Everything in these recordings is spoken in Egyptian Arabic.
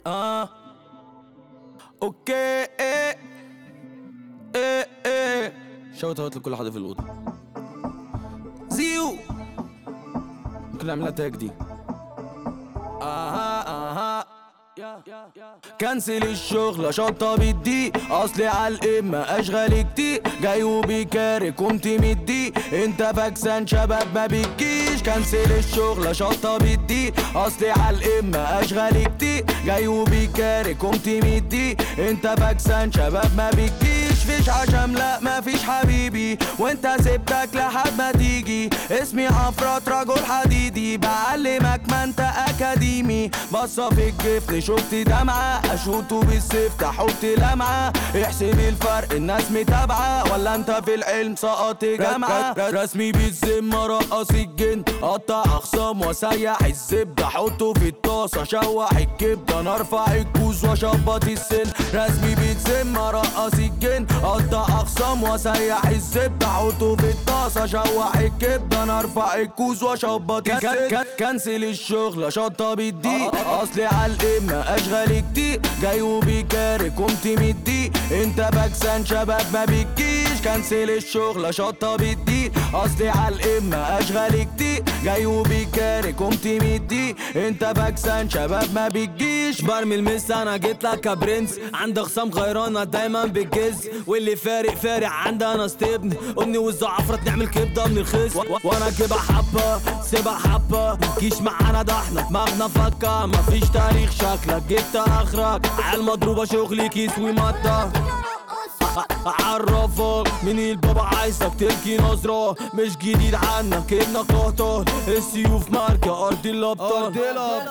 اه اوكي ايه ايه ايه شوت اوت لكل حدا في الاوضه زيو ممكن نعملها تاج دي اها اها كنسل الشغل شطة بدي اصلي على القمة اشغال كتير جاي وبيكارك قمت مدي انت فاكسان شباب ما بتجيش كنسل الشغل شطة بدي اصلي على القمة اشغال كتير جاي وبيكارك قمت مدي انت فاكسان شباب ما بتجيش فيش عشم لا ما فيش حبيبي وانت سبتك لحد ما تيجي اسمي عفرات رجل حديدي بعلمك ما انت اكاديمي بصة في الجفن شفت دمعة اشوطه بالسيف تحط لمعة احسب الفرق الناس متابعة ولا انت في العلم سقط جامعة رسمي بالذمة رقص الجن قطع اخصام وسيح الزبدة حطه في الطاسة شوح الكبدة انا ارفع الكوز واشبط السن رسمي بالذمة رقص الجن قطع اخصام وسيح الزبدة حطه في الطاسة شوح الكبدة انا ارفع الكوز واشبط السن كنسل الشغل شطة بالدي اصلي على القمة اشغال كتير جاي وبيكارك قمت مدي انت باكسان شباب ما بتجيش كنسل الشغل شطة بالدي اصلي على القمة اشغال كتير جاي وبيكارك قمت مدي انت باكسان شباب ما بتجيش برمي المس انا جيت لك يا برنس عند خصام غيرانة دايما بتجز واللي فارق فارق عندنا استبن امي والزعفرة نعمل كبدة من الخس و- وانا كبة حبة سيبها حبة كيش معانا ده احنا دماغنا فكة مفيش تاريخ شكلك جبت اخرك عالمضروبة شغلي كيس ومادة عرفك مين البابا عايزك تلقي نظرة مش جديد عنك ابنك قهطان السيوف ماركة أرض الأبطال أرض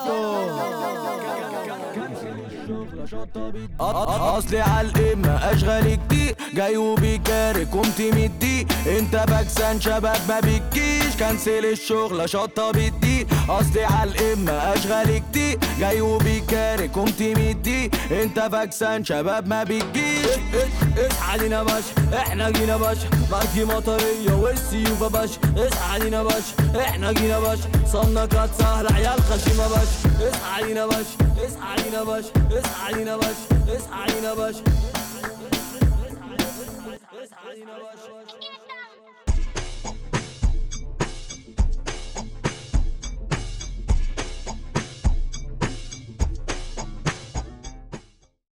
اصلي على القمة اشغال كتير جاي وبيكارك قمت مدي انت باكسان شباب ما بتجيش كنسل الشغل شطة بدي اصلي على القمة اشغال كتير جاي وبيكارك قمت مدي انت باكسان شباب ما بتجيش اصحى علينا باشا احنا جينا باشا ماركي مطرية والسيوف يا باشا اصحى علينا باشا احنا جينا باشا صمنا كانت سهلة عيال خشيمة باشا اصحى علينا باشا اصحى علينا باشا اصحى علينا باشا اصحى علينا باشا